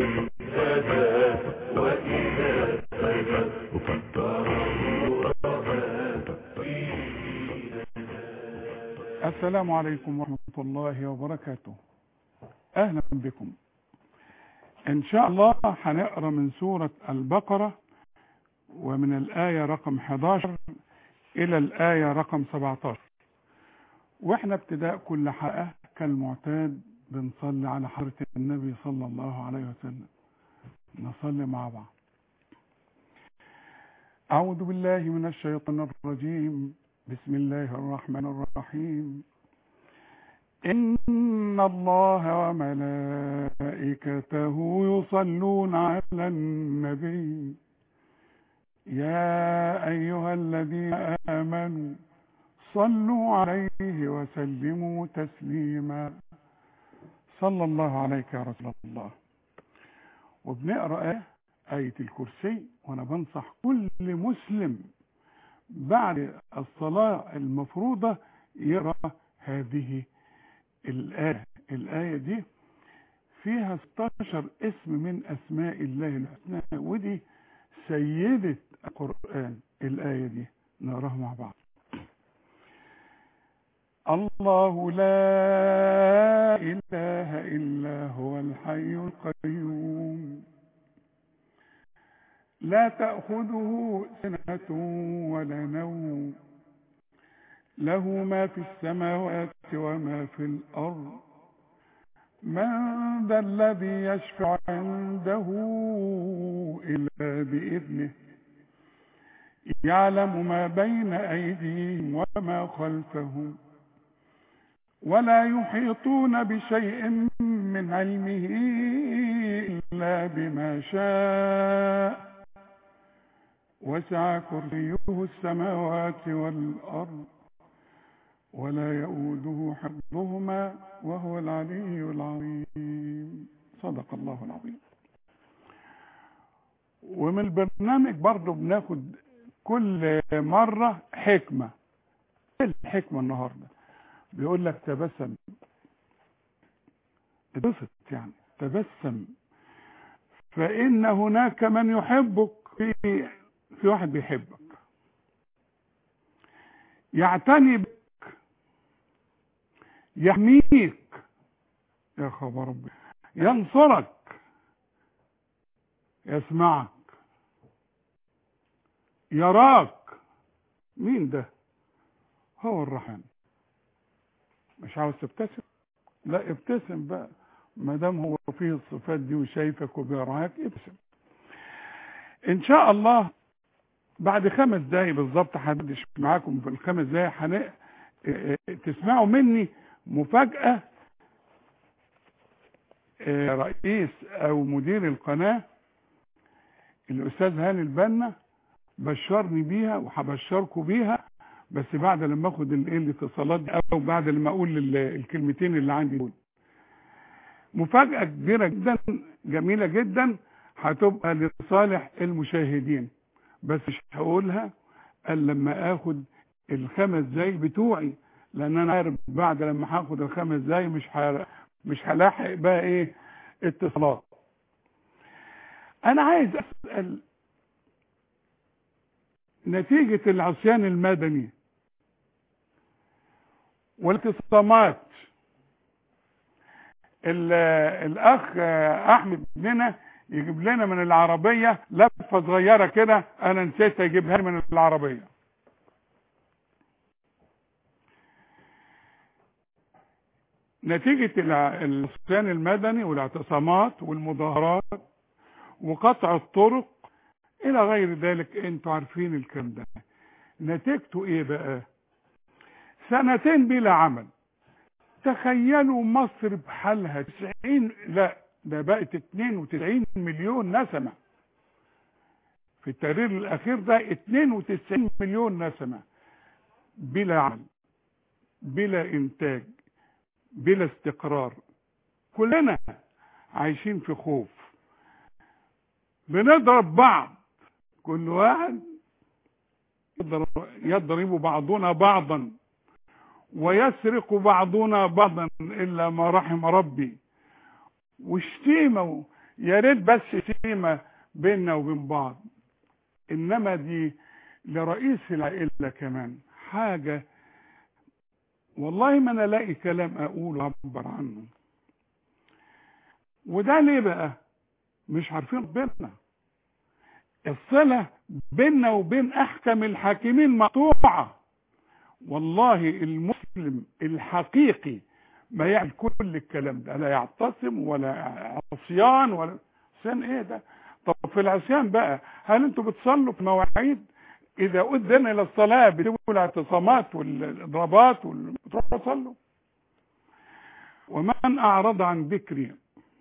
السلام عليكم ورحمة الله وبركاته أهلا بكم إن شاء الله هنقرأ من سورة البقرة ومن الآية رقم 11 إلى الآية رقم 17 وإحنا ابتداء كل حلقة كالمعتاد بنصلي على حضرة النبي صلى الله عليه وسلم نصلي مع بعض أعوذ بالله من الشيطان الرجيم بسم الله الرحمن الرحيم إن الله وملائكته يصلون على النبي يا أيها الذين آمنوا صلوا عليه وسلموا تسليما صلى الله عليك يا رسول الله وبنقرأ آية آية الكرسي وأنا بنصح كل مسلم بعد الصلاة المفروضة يقرأ هذه الآية الآية دي فيها 16 اسم من أسماء الله الحسنى ودي سيدة القرآن الآية دي نقراها مع بعض الله لا إله إلا هو الحي القيوم لا تأخذه سنة ولا نوم له ما في السماوات وما في الأرض من ذا الذي يشفع عنده إلا بإذنه يعلم ما بين أيديهم وما خلفهم ولا يحيطون بشيء من علمه إلا بما شاء وسع كرسيه السماوات والأرض ولا يؤوده حفظهما وهو العلي العظيم صدق الله العظيم ومن البرنامج برضه بناخد كل مرة حكمة ايه الحكمة النهاردة بيقول لك تبسم اتبسط يعني تبسم فإن هناك من يحبك في في واحد بيحبك يعتني بك يحميك يا خبر ربي ينصرك يسمعك يراك مين ده هو الرحمن مش عاوز تبتسم لا ابتسم بقى ما دام هو فيه الصفات دي وشايفك وبيراك ابتسم ان شاء الله بعد خمس دقايق بالظبط هدش معاكم في الخمس دقايق هن... تسمعوا مني مفاجأة رئيس او مدير القناة الاستاذ هاني البنا بشرني بيها وهبشركم بيها بس بعد لما اخد الايه الاتصالات دي او بعد لما اقول الكلمتين اللي عندي دول مفاجأة كبيرة جدا جميلة جدا هتبقى لصالح المشاهدين بس مش هقولها الا لما اخد الخمس دقايق بتوعي لان انا عارف بعد لما هاخد الخمس دقايق مش ه... مش هلاحق بقى ايه اتصالات انا عايز اسال نتيجة العصيان المدني والاتصامات الاخ احمد بننا يجيب لنا من العربية لفة صغيرة كده انا نسيت اجيبها من العربية نتيجة العصيان المدني والاعتصامات والمظاهرات وقطع الطرق الى غير ذلك انتوا عارفين الكلام ده نتيجته ايه بقى سنتين بلا عمل تخيلوا مصر بحالها 90 لا ده بقت 92 مليون نسمة في التقرير الاخير ده 92 مليون نسمة بلا عمل بلا انتاج بلا استقرار كلنا عايشين في خوف بنضرب بعض كل واحد يضرب بعضنا بعضا ويسرق بعضنا بعضا الا ما رحم ربي وشتيمه يا ريت بس سيما بيننا وبين بعض انما دي لرئيس العائله كمان حاجه والله ما انا الاقي كلام اقوله اعبر عنه وده ليه بقى مش عارفين ربنا الصله بيننا وبين احكم الحاكمين مقطوعه والله المسلم الحقيقي ما يعمل كل الكلام ده لا يعتصم ولا عصيان ولا عصيان ايه ده طب في العصيان بقى هل انتوا بتصلوا في مواعيد اذا اذن الى الصلاه بتجيبوا الاعتصامات والاضرابات وتروحوا تصلوا ومن اعرض عن ذكري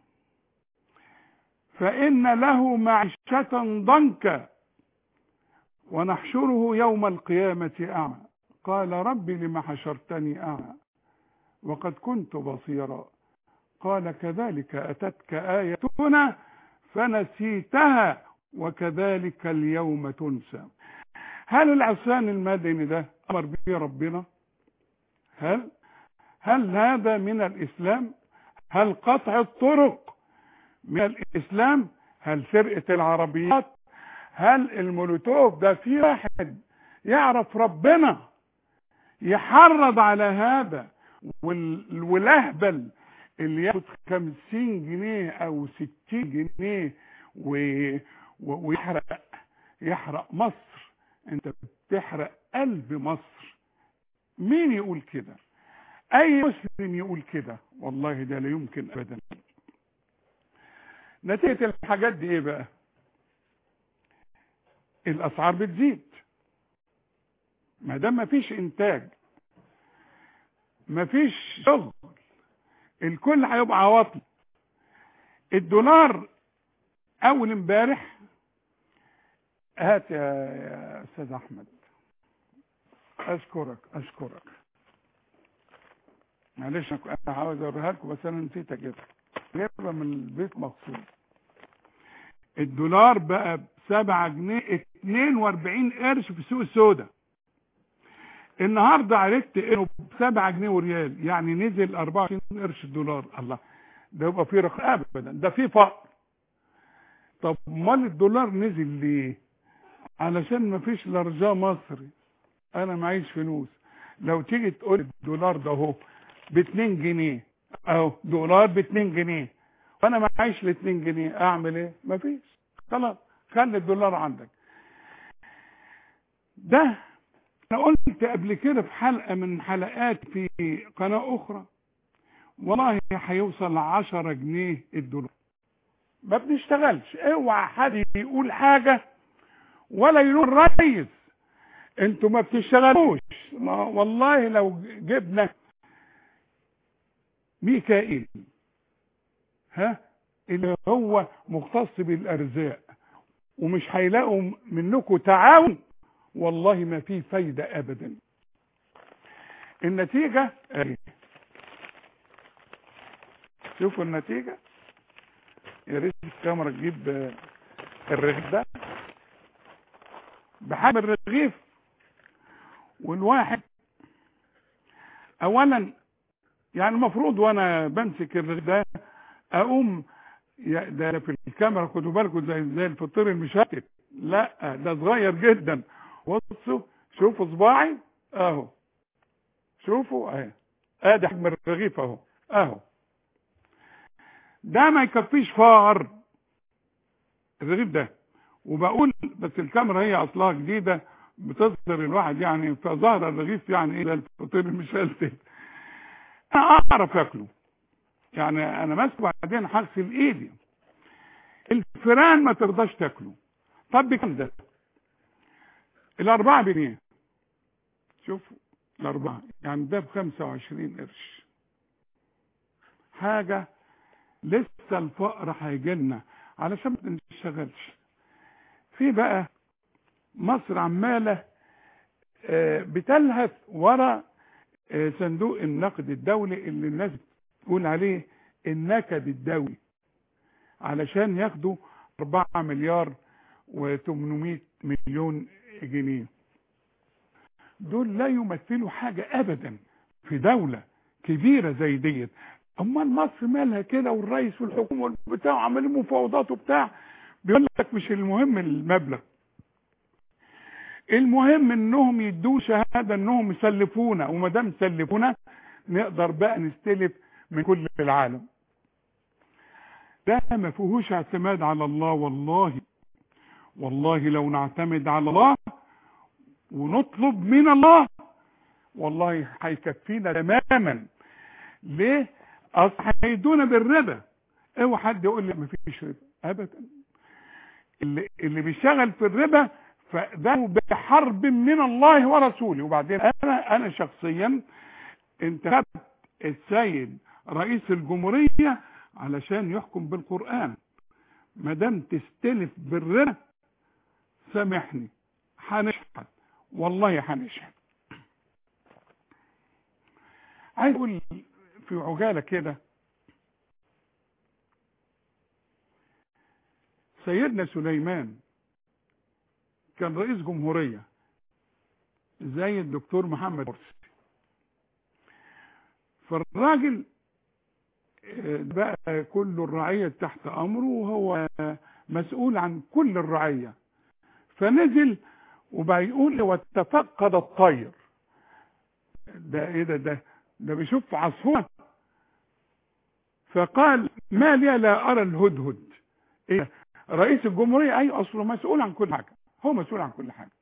فان له معيشه ضنكا ونحشره يوم القيامه اعمى قال رب لم حشرتني اعمى وقد كنت بصيرا قال كذلك اتتك ايتنا فنسيتها وكذلك اليوم تنسى هل العصيان المدني ده امر به ربنا هل هل هذا من الاسلام هل قطع الطرق من الاسلام هل سرقه العربيات هل المولوتوف ده في واحد يعرف ربنا يحرض على هذا والهبل اللي ياخد خمسين جنيه او ستين جنيه و... و... ويحرق يحرق مصر انت بتحرق قلب مصر مين يقول كده اي مسلم يقول كده والله ده لا يمكن ابدا نتيجة الحاجات دي ايه بقى الاسعار بتزيد ما دام مفيش انتاج مفيش شغل الكل هيبقى عواطل الدولار اول امبارح هات يا, يا استاذ احمد اشكرك اشكرك معلش انا عاوز اوريها لكم بس انا نسيت اجيبها جايبها من البيت مخصوص الدولار بقى بسبعة جنيه اتنين واربعين قرش في السوق السوداء النهارده عرفت انه بسبعة جنيه وريال يعني نزل 24 قرش الدولار الله ده يبقى فيه رخاء ابدا ده فيه فقر طب امال الدولار نزل ليه علشان ما فيش لرجاء مصري انا معيش فلوس لو تيجي تقول الدولار ده اهو ب 2 جنيه اهو دولار ب 2 جنيه وانا معيش ال 2 جنيه اعمل ايه مفيش خلاص خلي الدولار عندك ده انا قلت قبل كده في حلقة من حلقات في قناة اخرى والله هيوصل 10 جنيه الدولار ما بنشتغلش اوعى حد يقول حاجة ولا يقول ريس انتوا ما بتشتغلوش ما والله لو جبنا ميكائيل ها اللي هو مختص بالارزاق ومش هيلاقوا منكم تعاون والله ما في فايدة ابدا النتيجة اهي شوفوا النتيجة يا ريت الكاميرا تجيب الرغيف ده بحجم الرغيف والواحد اولا يعني المفروض وانا بمسك الرغيف ده اقوم ده في الكاميرا خدوا بالكم زي زي الفطير المشتت لا ده صغير جدا بصوا شوفوا صباعي اهو شوفوا اهي ادي حجم الرغيف اهو اهو ده ما يكفيش فار الرغيف ده وبقول بس الكاميرا هي اصلها جديده بتظهر الواحد يعني فظهر الرغيف يعني ايه الفطير المشلتت انا اعرف اكله يعني انا ماسكه بعدين هغسل ايدي الفيران ما ترضاش تاكله طب بكام ده الاربعه بجنيه شوفوا الاربعه يعني ده ب 25 قرش حاجه لسه الفقر هيجي لنا علشان ما نشتغلش في بقى مصر عماله بتلهث ورا صندوق النقد الدولي اللي الناس بتقول عليه النكد الدولي علشان ياخدوا 4 مليار و800 مليون جنيه دول لا يمثلوا حاجة ابدا في دولة كبيرة زي ديت امال مصر مالها كده والرئيس والحكومه والبتاع عمالين مفاوضات وبتاع بيقول لك مش المهم المبلغ المهم انهم يدوا شهاده انهم يسلفونا وما دام سلفونا نقدر بقى نستلف من كل العالم ده ما فيهوش اعتماد على الله والله والله لو نعتمد على الله ونطلب من الله والله هيكفينا تماما ليه اصل هيدونا بالربا اوعى حد يقول لي مفيش ربا ابدا اللي, اللي بيشتغل في الربا فده بحرب من الله ورسوله وبعدين انا انا شخصيا انتخبت السيد رئيس الجمهوريه علشان يحكم بالقران ما دام تستلف بالربا سامحني هنشحت والله هنشحت عايز اقول في عجاله كده سيدنا سليمان كان رئيس جمهوريه زي الدكتور محمد مرسي فالراجل بقى كل الرعيه تحت امره وهو مسؤول عن كل الرعيه فنزل وبقى يقول وتفقد الطير ده ايه ده ده ده بيشوف عصفورة فقال ما لي لا ارى الهدهد ايه رئيس الجمهورية اي اصله مسؤول عن كل حاجة هو مسؤول عن كل حاجة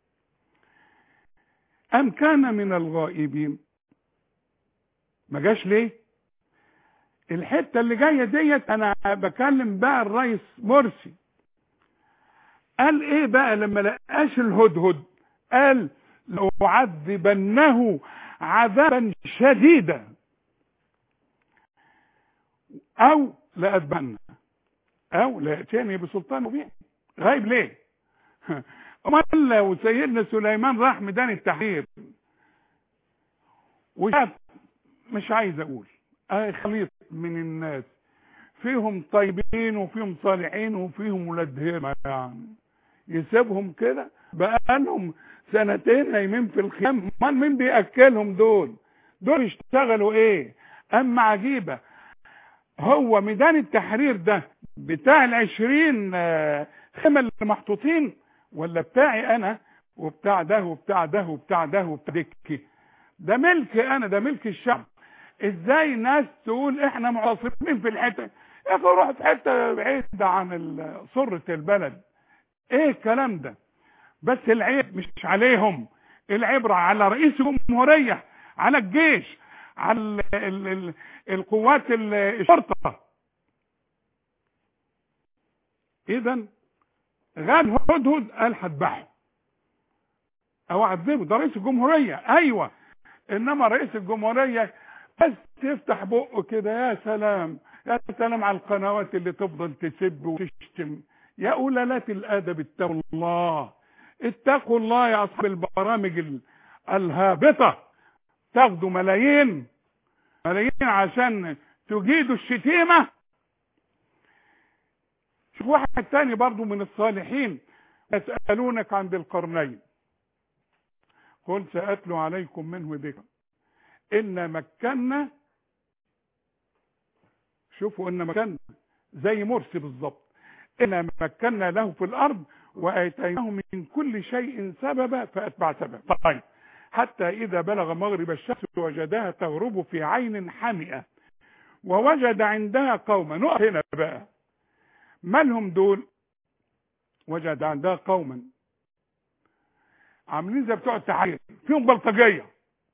ام كان من الغائبين ما جاش ليه الحتة اللي جاية ديت انا بكلم بقى الرئيس مرسي قال ايه بقى لما لقاش الهدهد قال لأعذبنه عذابا شديدا او لأتبنى او لأتيني بسلطان مبين غايب ليه امال لو سيدنا سليمان راح ميدان التحرير وشاف مش عايز اقول اي خليط من الناس فيهم طيبين وفيهم صالحين وفيهم ولاد هرمة يعني يسيبهم كده بقالهم سنتين نايمين في الخيام امال مين بياكلهم دول دول يشتغلوا ايه اما عجيبه هو ميدان التحرير ده بتاع العشرين خيمه اللي محطوطين ولا بتاعي انا وبتاع ده وبتاع ده وبتاع ده وبتاع دكي ده ملكي انا ده ملك الشعب ازاي ناس تقول احنا معتصمين في الحته يا اخي روح في حته بعيده عن سره البلد ايه الكلام ده بس العيب مش عليهم العبرة على رئيس الجمهورية على الجيش على ال ال ال القوات الشرطة اذا غان هدهد قال هذبحه او اعذبه ده رئيس الجمهورية ايوه انما رئيس الجمهورية بس يفتح بقه كده يا سلام يا سلام على القنوات اللي تفضل تسب وتشتم يا أولالات الأدب اتقوا الله اتقوا الله يا أصحاب البرامج الهابطة تاخدوا ملايين ملايين عشان تجيدوا الشتيمة شوف واحد تاني برضو من الصالحين يسألونك عن ذي القرنين قل سأتلو عليكم منه ذكر إن مكنا شوفوا إن مكنا زي مرسي بالظبط إن مكنا له في الأرض وآتيناه من كل شيء سببا فأتبع سبب طيب حتى إذا بلغ مغرب الشمس وجدها تغرب في عين حمئة ووجد عندها قوما نقف هنا بقى مالهم دول وجد عندها قوما عاملين زي بتوع التحرير فيهم بلطجيه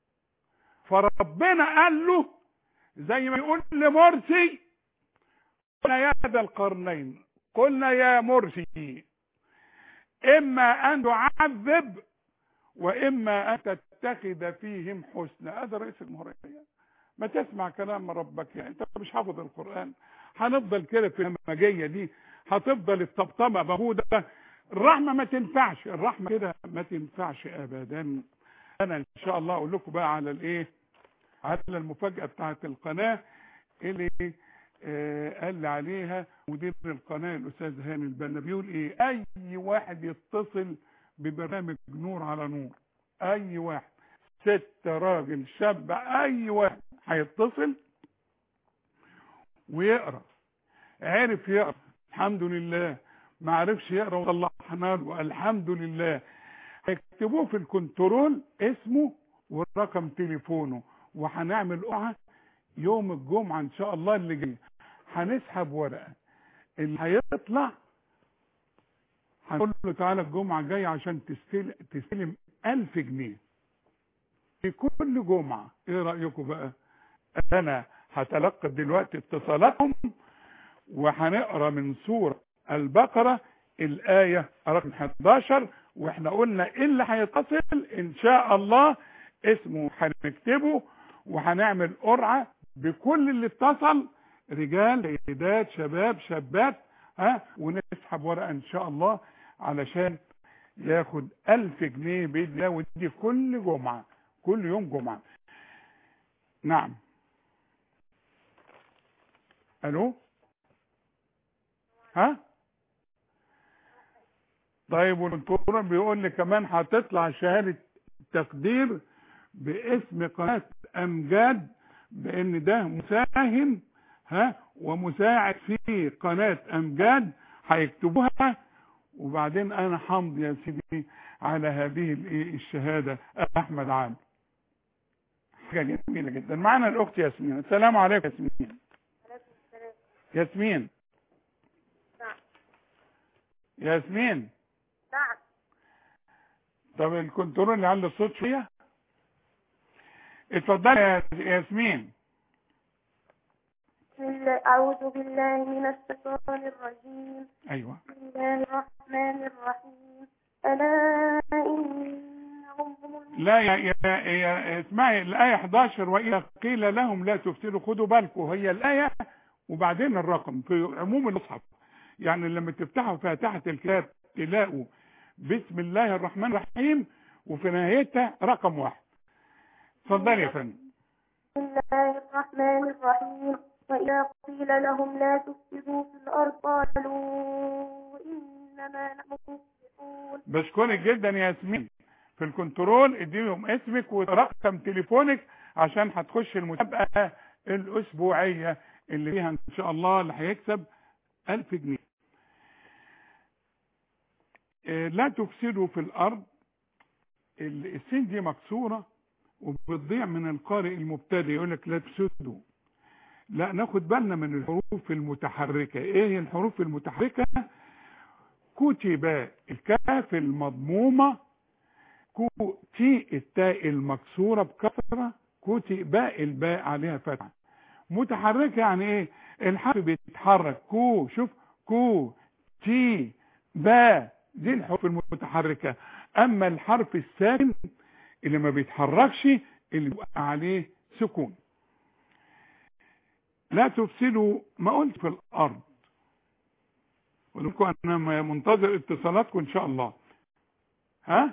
فربنا قال له زي ما يقول لمرسي قلنا يا ذا القرنين قلنا يا مرسي اما ان تعذب واما ان تتخذ فيهم حسنا هذا رئيس الجمهوريه ما تسمع كلام ربك يعني انت مش حافظ القران هنفضل كده في الهمجيه دي هتفضل الطبطبه موجوده الرحمه ما تنفعش الرحمه كده ما تنفعش ابدا انا ان شاء الله اقول لكم بقى على الايه على المفاجاه بتاعت القناه اللي آه قال لي عليها مدير القناه الاستاذ هاني البنا بيقول ايه اي واحد يتصل ببرنامج نور على نور اي واحد ست راجل شاب اي واحد هيتصل ويقرا عرف يقرا الحمد لله ما عرفش يقرا وطلعنا له الحمد لله هيكتبوه في الكنترول اسمه ورقم تليفونه وهنعمل قرعه يوم الجمعه ان شاء الله اللي جاي هنسحب ورقه اللي هيطلع هنقول له تعالى الجمعه الجايه عشان تستلم تستلم 1000 جنيه في كل جمعه ايه رايكم بقى انا هتلقى دلوقتي اتصالاتهم وهنقرا من سوره البقره الايه رقم 11 واحنا قلنا ايه اللي هيتصل ان شاء الله اسمه هنكتبه وهنعمل قرعه بكل اللي اتصل رجال سيدات شباب شابات ها ونسحب ورقه ان شاء الله علشان ياخد ألف جنيه بإذن الله ودي كل جمعة كل يوم جمعة نعم ألو ها طيب والدكتور بيقول لي كمان هتطلع شهادة تقدير باسم قناة أمجاد بأن ده مساهم ها ومساعد في قناة أمجاد هيكتبوها وبعدين انا حمد يا سيدي على هذه الايه الشهاده احمد عام حاجه جميله جدا معنا الاخت ياسمين السلام عليكم ياسمين ياسمين ياسمين نعم طب الكنترول اللي على الصوت شويه اتفضلي يا ياسمين بسم الله أعوذ بالله من الشيطان الرجيم ايوه بسم الله الرحمن الرحيم ألا إنهم هم الم- لا يا, يا, يا اسمعي الآية 11 وإذا قيل لهم لا تفسدوا خدوا بالكم هي الآية وبعدين الرقم في عموم المصحف يعني لما تفتحوا فاتحة الكتاب تلاقوا بسم الله الرحمن الرحيم وفي نهايتها رقم واحد اتفضلي يا فندم بسم الله الرحمن الرحيم وإذا قيل لهم لا تفسدوا في الأرض قالوا إنما نحن مصلحون بشكرك جدا يا ياسمين في الكنترول اديهم اسمك ورقم تليفونك عشان هتخش المسابقة الأسبوعية اللي فيها إن شاء الله اللي هيكسب 1000 جنيه إيه، لا تفسدوا في الأرض ال- السين دي مكسورة وبتضيع من القارئ المبتدئ يقول لك لا تفسدوا لا ناخد بالنا من الحروف المتحركة ايه هي الحروف المتحركة كتب الكاف المضمومة كو تي التاء المكسورة بكسرة كتب الباء عليها فتحة متحركة يعني ايه الحرف بيتحرك كو شوف كو تي با دي الحروف المتحركة اما الحرف الساكن اللي ما بيتحركش اللي بيبقى عليه سكون لا تفسدوا ما قلت في الارض ولكم انا منتظر اتصالاتكم ان شاء الله ها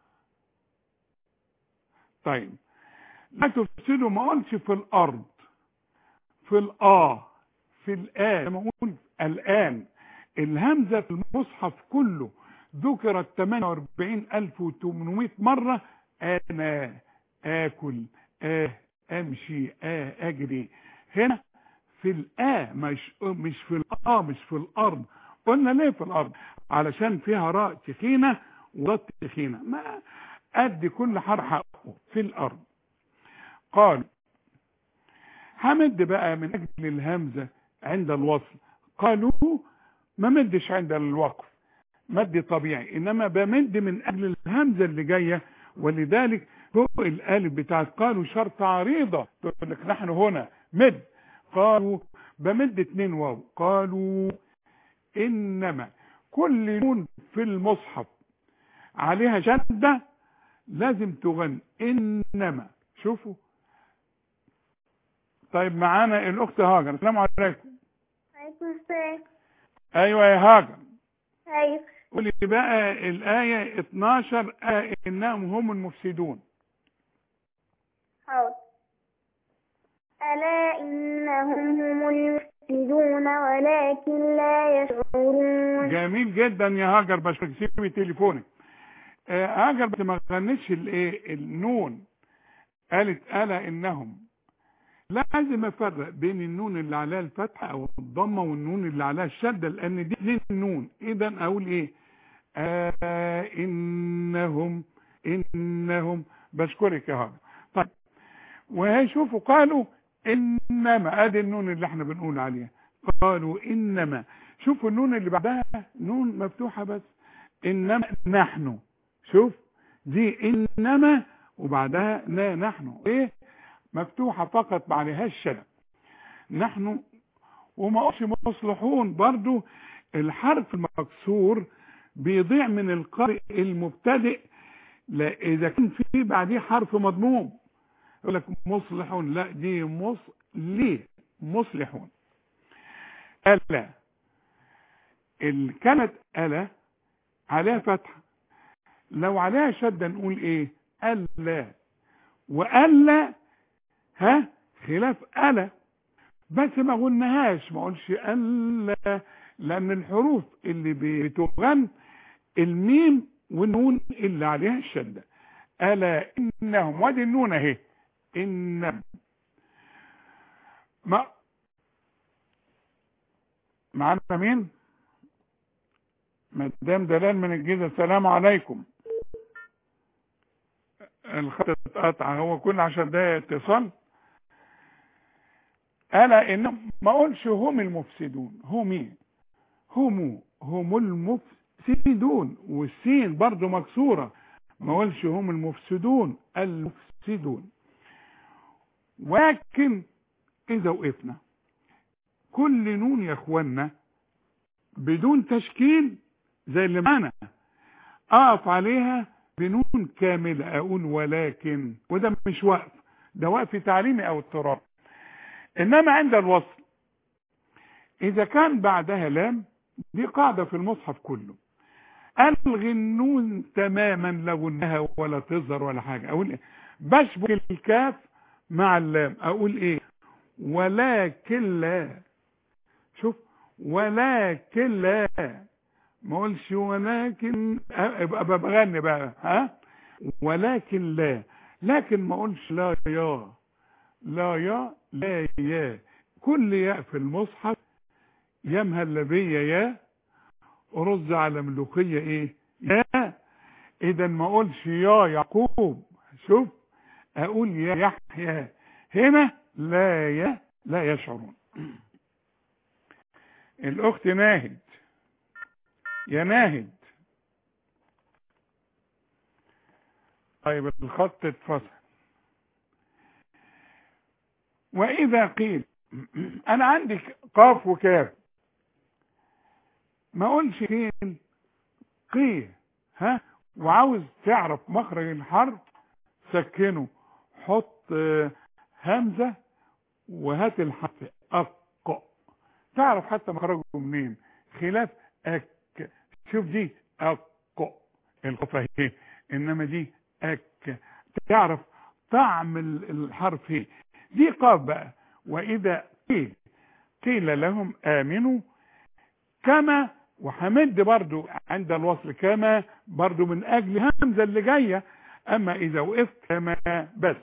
طيب لا تفسدوا ما قلتش في الارض في الاه في الآن لما اقول الآن الهمزة في المصحف كله ذكرت 48800 مرة أنا آكل آه أمشي آه أجري هنا في الآ مش مش في الآ مش في الأرض قلنا ليه في الأرض علشان فيها راء تخينة وضاد تخينة ما أدي كل حرف حقه في الأرض قال همد بقى من أجل الهمزة عند الوصل قالوا ما مدش عند الوقف مد طبيعي انما بمد من اجل الهمزه اللي جايه ولذلك فوق الالف بتاعت قالوا شرط عريضه تقول لك نحن هنا مد قالوا بمد اتنين واو قالوا انما كل نون في المصحف عليها شده لازم تغن انما شوفوا طيب معانا الاخت هاجر السلام عليكم عليكم السلام ايوه يا هاجر أيوة قولي بقى الآية 12 آه إنهم هم المفسدون حاضر ألا إنهم هم المفسدون ولكن لا يشعرون جميل جدا يا هاجر بس سيبي تليفونك آه هاجر بس ما غنتش الايه النون قالت ألا إنهم لازم افرق بين النون اللي عليها الفتحه او الضمه والنون اللي عليها الشده لان دي دي النون اذا اقول ايه آه انهم انهم بشكرك يا هذا طيب وهيشوفوا قالوا انما ادي النون اللي احنا بنقول عليها قالوا انما شوفوا النون اللي بعدها نون مفتوحه بس انما نحن شوف دي انما وبعدها لا نحن ايه مفتوحة فقط ما عليهاش شدة نحن وما قلش مصلحون برضو الحرف المكسور بيضيع من القارئ المبتدئ لا اذا كان في بعديه حرف مضموم يقول لك مصلحون لا دي مص ليه مصلحون ألا الكلمة ألا عليها فتحة لو عليها شدة نقول ايه ألا وألا ها خلاف ألا بس ما قلناهاش ما قلش ألا لأن الحروف اللي بتغن الميم والنون اللي عليها الشدة ألا إنهم وادي النون اهي إن ما معانا مين مدام دلال من الجيزة السلام عليكم الخط اتقطع هو كل عشر دقايق اتصال الا ان ما اقولش هم المفسدون هم ايه هم هم المفسدون والسين برضو مكسورة ما اقولش هم المفسدون المفسدون ولكن اذا وقفنا كل نون يا اخوانا بدون تشكيل زي اللي معانا اقف عليها بنون كاملة اقول ولكن وده مش وقف ده وقف تعليمي او اضطرار انما عند الوصل اذا كان بعدها لام دي قاعدة في المصحف كله الغي النون تماما لا غنها ولا تظهر ولا حاجة اقول ايه بشبك الكاف مع اللام اقول ايه ولكن لا شوف ولكن لا ما اقولش ولكن ابقى بغني بقى ها ولكن لا لكن ما اقولش لا يا لا يا لا يا كل ياء في المصحف يا مهلبية يا رز على ملوخية ايه يا اذا ما اقولش يا يعقوب شوف اقول يا يحيى هنا لا يا لا يشعرون الاخت ناهد يا ناهد طيب الخط اتفصل واذا قيل انا عندي قاف وكاف ما اقولش قيل قي ها وعاوز تعرف مخرج الحرف سكنه حط همزة وهات الحرف أق تعرف حتى مخرجه منين خلاف أك شوف دي أق القفة اهي إنما دي أك تعرف طعم الحرف ايه دي قاف بقى وإذا قيل قيل لهم آمنوا كما وحمد برضو عند الوصل كما برضو من أجل همزة اللي جاية أما إذا وقفت كما بس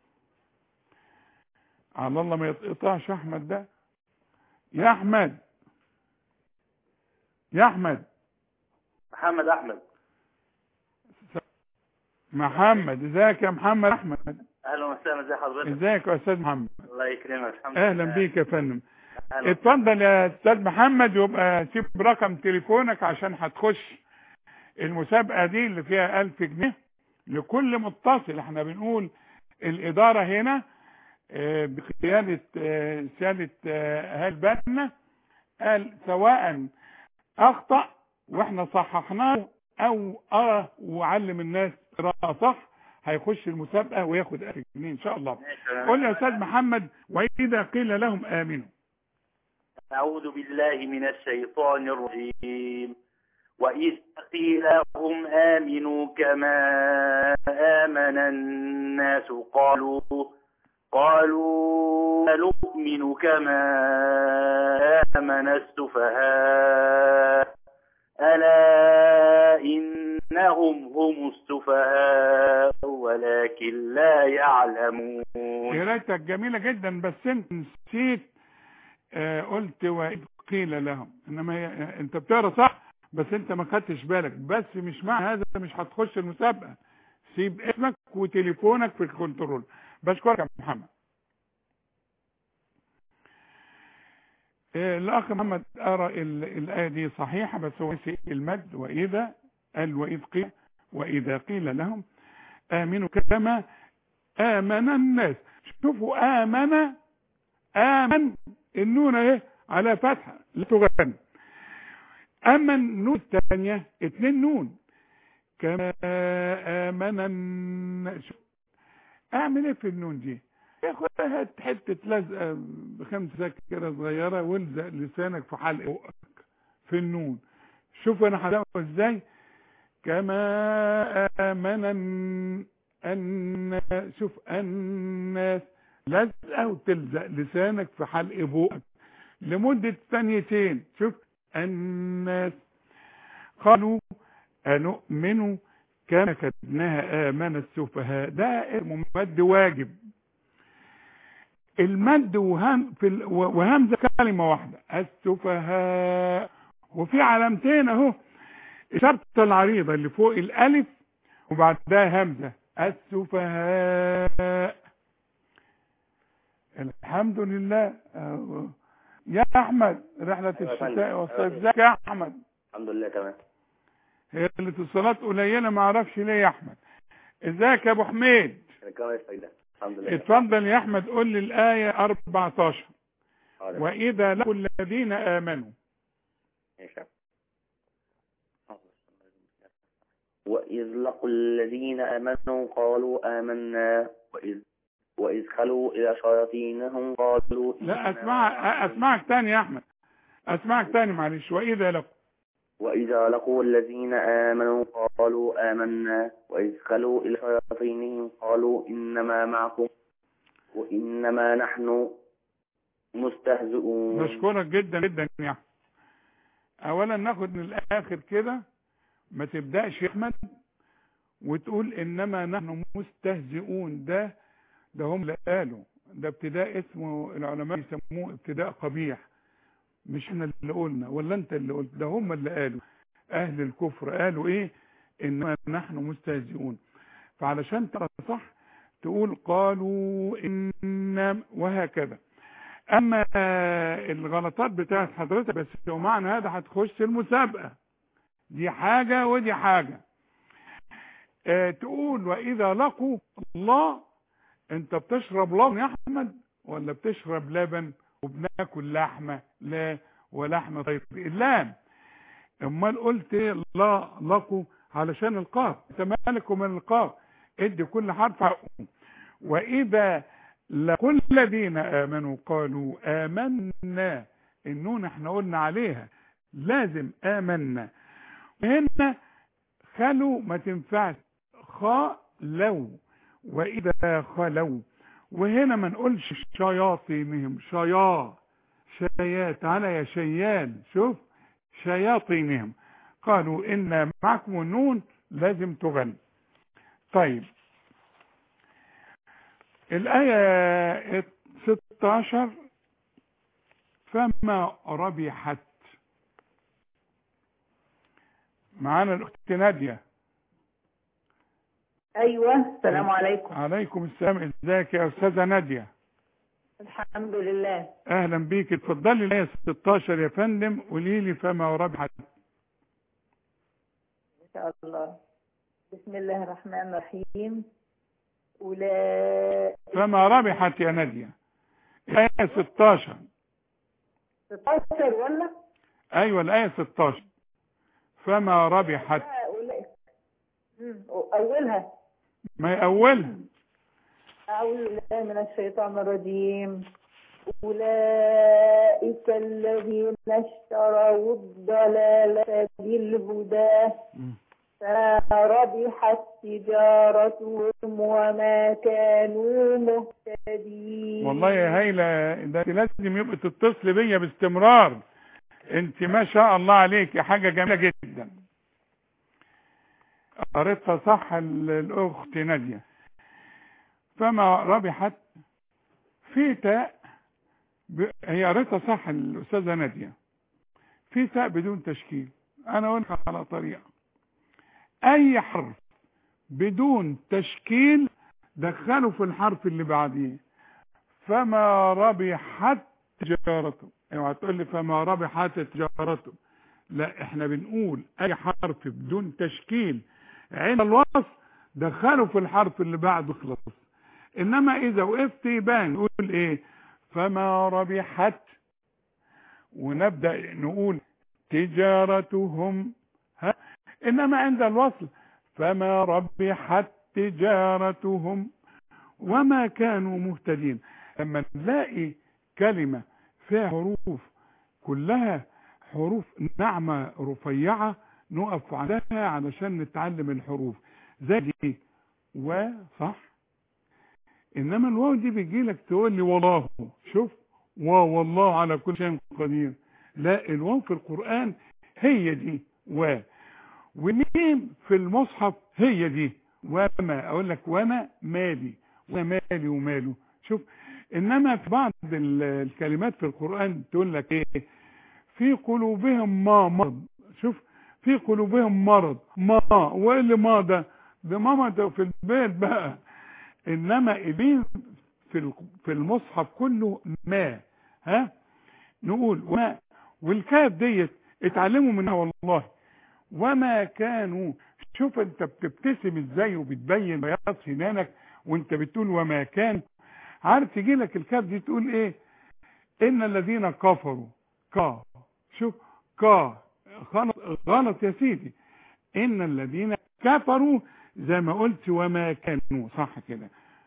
على الله ما يتقطعش أحمد ده يا أحمد يا أحمد محمد احمد محمد ازيك يا محمد أحمد اهلا وسهلا ازي حضرتك ازيك يا أستاذ محمد الله يكرمك الحمد أهلا لله. بيك يا فندم أهلا. اتفضل يا أستاذ محمد يبقى سيب رقم تليفونك عشان هتخش المسابقة دي اللي فيها ألف جنيه لكل متصل احنا بنقول الإدارة هنا آه، بقيادة آه، سيادة آه، هالبنا قال سواء أخطأ واحنا صححناه أو أرى وعلم الناس قراءة صح هيخش المسابقة وياخد ألف جنيه إن شاء الله ماشي. قول يا أستاذ محمد وإذا قيل لهم آمنوا أعوذ بالله من الشيطان الرجيم وإذ قيل لهم آمنوا كما آمن الناس قالوا قالوا نؤمن كما آمن السفهاء ألا إنهم هم السفهاء ولكن لا يعلمون قرايتك جميلة جدا بس انت نسيت آه قلت وإذ قيل لهم انما هي انت بتقرا صح بس انت ما خدتش بالك بس مش معنى هذا مش هتخش المسابقة سيب اسمك وتليفونك في الكنترول بشكرك يا محمد آه، الاخ محمد قرا ال- الايه دي صحيحه بس هو نسي المد واذا قال واذ قيل واذا قيل لهم امنوا كما امن الناس شوفوا امن امن النون اهي على فتحه لا تغن اما النون الثانيه اتنين نون كما امن الناس شوف، اعمل ايه في النون دي يا اخويا هات حته لزقه بخمسه كده صغيره والزق لسانك في حلق بقك في النون شوف انا هدوق ازاي كما امن الن- الناس شوف الناس لزقه وتلزق لسانك في حلق بقك لمده ثانيتين شوف الناس قالوا أنؤمن كما كتبناها آمن السفهاء ده اسمه مد واجب المد وهم في ال... وهمزه كلمه واحده السفهاء وفي علامتين اهو الشرطه العريضه اللي فوق الالف وبعدها همزه السفهاء الحمد لله آه، يا احمد رحله أيوة يا فندم. الشتاء والصيف أيوة. ازيك يا احمد الحمد لله تمام هي الاتصالات قليله ما اعرفش ليه يا احمد ازيك يا ابو حميد كمان فايدة الحمد لله اتفضل يا احمد قول لي الايه 14 حاضر. واذا لقوا الذين امنوا ماشي. وإذ لقوا الذين آمنوا قالوا آمنا وإذ وإذ خلوا إلى شياطينهم قالوا لا إنا اسمع اسمعك تاني يا احمد اسمعك تاني معلش واذا لقوا وإذا لقوا الذين آمنوا قالوا آمنا وإذ خلوا إلى شياطينهم قالوا إنما معكم وإنما نحن مستهزئون بشكرك جدا جدا يا احمد اولا ناخد من الاخر كده ما تبداش يا احمد وتقول انما نحن مستهزئون ده ده هم اللي قالوا ده ابتداء اسمه العلماء يسموه ابتداء قبيح مش احنا اللي قلنا ولا انت اللي قلت ده هم اللي قالوا اهل الكفر قالوا ايه انما نحن مستهزئون فعلشان ترى صح تقول قالوا ان وهكذا اما الغلطات بتاعت حضرتك بس ومعنى هذا هتخش المسابقه دي حاجه ودي حاجه اه تقول واذا لقوا الله انت بتشرب لبن يا احمد ولا بتشرب لبن وبناكل لحمه لا ولحمه طيب اللام امال قلت ايه لا لقوا علشان القاف انت مالك ومن القاف ادي كل حرف حقه واذا لقوا الذين امنوا قالوا امنا النون احنا قلنا عليها لازم امنا هنا خلوا ما تنفعش خاء لو واذا خلوا وهنا ما نقولش شياطينهم شيا شيا تعالى يا شيال شوف شياطينهم قالوا ان معكم النون لازم تغني طيب الآية 16 فما ربحت معانا الأخت نادية ايوه السلام عليكم عليكم السلام ازيك يا أستاذة نادية الحمد لله أهلا بيك اتفضلي الآية 16 يا فندم قولي لي فما ربحت ان شاء الله بسم الله الرحمن الرحيم اولئك فما ربحت يا نادية الآية 16 16 ولا أيوة الآية 16 فما ربحت اولئك مم، اولها ما يأولها اعوذ بالله من الشيطان الرجيم اولئك الذين اشتروا الضلاله بالهدى فما ربحت تجارتهم وما كانوا مهتدين والله يا هايلة ده لازم يبقى تتصل بيا باستمرار انت ما شاء الله عليك يا حاجة جميلة جدا قريتها صح ال- الاخت نادية فما ربحت في تاء ب... هي قريتها صح الاستاذه ناديه في تاء بدون تشكيل انا اقول لك على طريقه اي حرف بدون تشكيل دخله في الحرف اللي بعديه فما ربحت تجارته اوعى تقول لي فما ربحت تجارته لا احنا بنقول اي حرف بدون تشكيل عند الوصف دخله في الحرف اللي بعده خلص انما اذا وقفت يبان نقول ايه فما ربحت ونبدا نقول تجارتهم ها انما عند الوصل فما ربحت تجارتهم وما كانوا مهتدين لما نلاقي كلمة فيها حروف كلها حروف ناعمة رفيعة نقف عندها علشان نتعلم الحروف زي دي و صح انما الواو دي بيجي لك تقول لي والله شوف واو والله على كل شيء قدير لا الواو في القرآن هي دي و والميم في المصحف هي دي وما اقول لك وانا مالي وانا مالي وماله شوف انما في بعض ال- الكلمات في القرآن تقول لك ايه في قلوبهم ما مرض شوف في قلوبهم مرض ما وايه اللي ما ده ده ماما ده في البيت بقى انما الميم في ال- في المصحف كله ما ها نقول وما والكاف ديت اتعلموا منها والله وما كانوا شوف انت بتبتسم ازاي وبتبين بياض سنانك وانت بتقول وما كان عارف تجي لك الكاف دي تقول ايه ان الذين كفروا كا شوف كا غلط غلط يا سيدي ان الذين كفروا زي ما قلت وما كانوا صح كده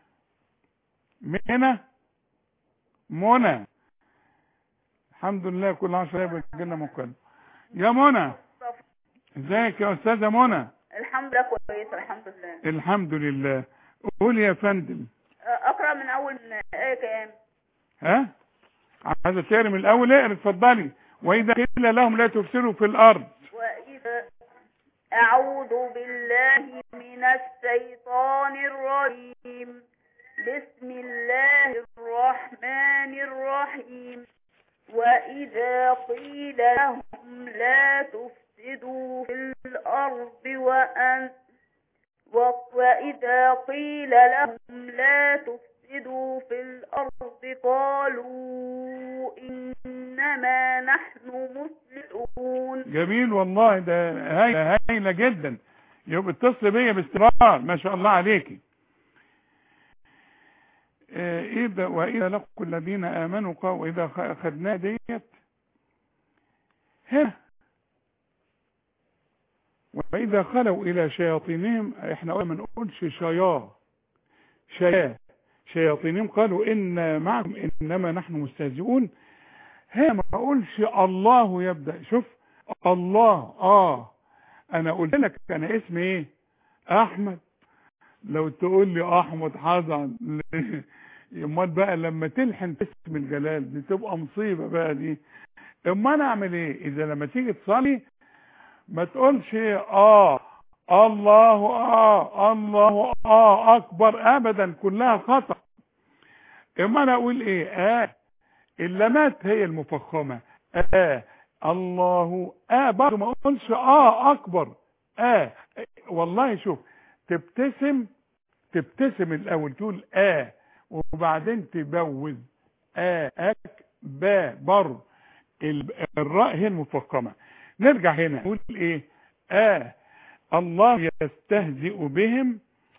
منى منى الحمد لله كل عشرة يبقى جينا مكالمة يا منى ازيك يا استاذة منى الحمد لله كويس الحمد لله الحمد لله قول يا فندم اقرا من اول ايه كام ها عايزه تقري من الاول اقرا اتفضلي واذا قيل لهم لا تفسدوا في الارض واذا اعوذ بالله من الشيطان الرجيم بسم الله الرحمن الرحيم واذا قيل لهم لا تفسدوا في الارض وان و- وإذا قيل لهم لا تفسدوا في الأرض قالوا إنما نحن مصلحون جميل والله ده هايله هايله جدا يبقى اتصل بيا باستمرار ما شاء الله عليكي آه، إذا وإذا لقوا الذين آمنوا قالوا وإذا خ- أخذنا ديت هنا وإذا خلوا إلى شياطينهم إحنا قلنا ما نقولش شيا شيا شياطينهم قالوا إن معكم إنما نحن مستهزئون هنا ما أقولش الله يبدأ شوف الله آه أنا قلت لك أنا اسمي إيه أحمد لو تقول لي أحمد حزن امال بقى لما تلحن اسم الجلال دي تبقى مصيبة بقى دي اما انا اعمل ايه اذا لما تيجي تصلي ما تقولش اه الله اه الله اه اكبر ابدا كلها خطأ اما انا اقول ايه اه اللمات هي المفخمة اه الله اه برضه ما اقولش اه اكبر اه والله شوف تبتسم تبتسم الاول تقول اه وبعدين تبوز اه اك با بر ال- الراء هي المفخمة نرجع هنا نقول ايه اه الله يستهزئ بهم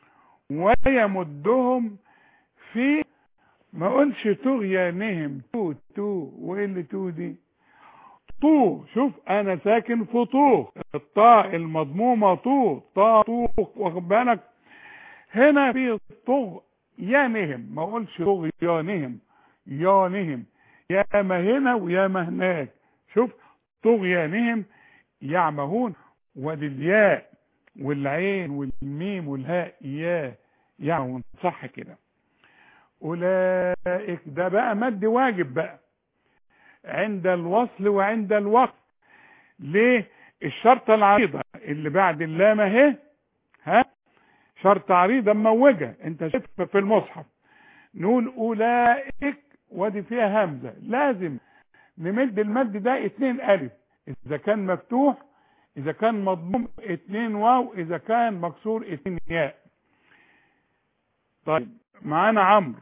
ويمدهم في ما قلش طغيانهم تو تو وايه اللي تو دي طو شوف انا ساكن في طو الطاء المضمومة طو طا طو واخد بالك هنا في طغيانهم ما اقولش طغيانهم يانهم يا ما هنا ويا ما هناك شوف طغيانهم يعمهون ودي الياء والعين والميم والهاء يا يعمهون صح كده اولئك ده بقى مد واجب بقى عند الوصل وعند الوقف ليه الشرطة العريضة اللي بعد اللام اهي ها شرط عريضة موجة انت شايفها في المصحف نقول اولئك ودي فيها همزة لازم نمد المد ده اتنين الف اذا كان مفتوح اذا كان مضموم اتنين واو اذا كان مكسور اتنين ياء طيب معانا عمرو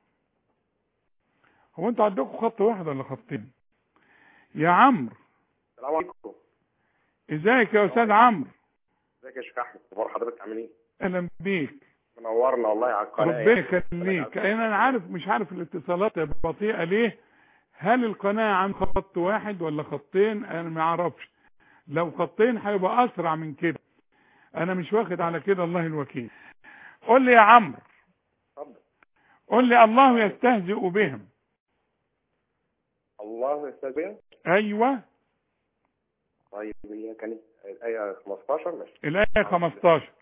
هو انتوا عندكم خط واحد ولا خطين يا عمرو السلام عليكم ازيك يا استاذ عمرو ازيك يا شيخ احمد اخبار حضرتك عامل ايه اهلا بيك منورنا والله على القناه ربنا يخليك انا عارف مش عارف الاتصالات بطيئه ليه هل القناه عن خط واحد ولا خطين انا ما اعرفش لو خطين هيبقى اسرع من كده انا مش واخد على كده الله الوكيل قول لي يا عمرو اتفضل قول لي الله يستهزئ بهم الله يستاذن ايوه طيب هي كانت الايه 15 ماشي الايه 15